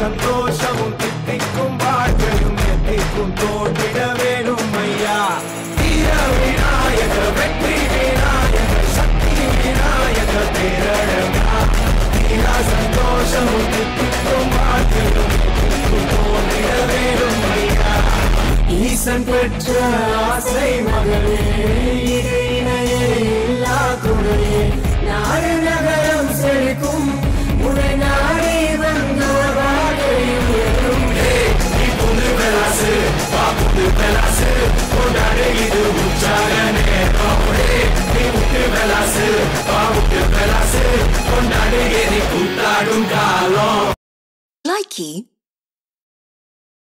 சந்தோஷமும் தித்திக்கும் வாழ்க்கையும் எத்திக்கும் தோன்றிட வேணும் ஐயா தீர விநாயக வெற்றி விநாயக சக்தி விநாயக பேரழகா தீரா சந்தோஷமும் தித்திக்கும் வாழ்க்கையும் எத்திக்கும் தோன்றிட வேணும் ஐயா ஈசன் பெற்ற ஆசை மகளே இது இணையே இல்லா துணையே நாடு நகரம் செழிக்கும் உடை நாடி வந்தோர் வாழ்க்கையும் உயரும். ஏய், நீ புது பெலாசு, வா புது பெலாசு, கொண்டாடு இது உற்சாக நேரம். ஏய், நீ முட்டு பெலாசு, வா முட்டு பெலாசு, கொண்டாடு எரி கூத்தாடும் காலம் Likey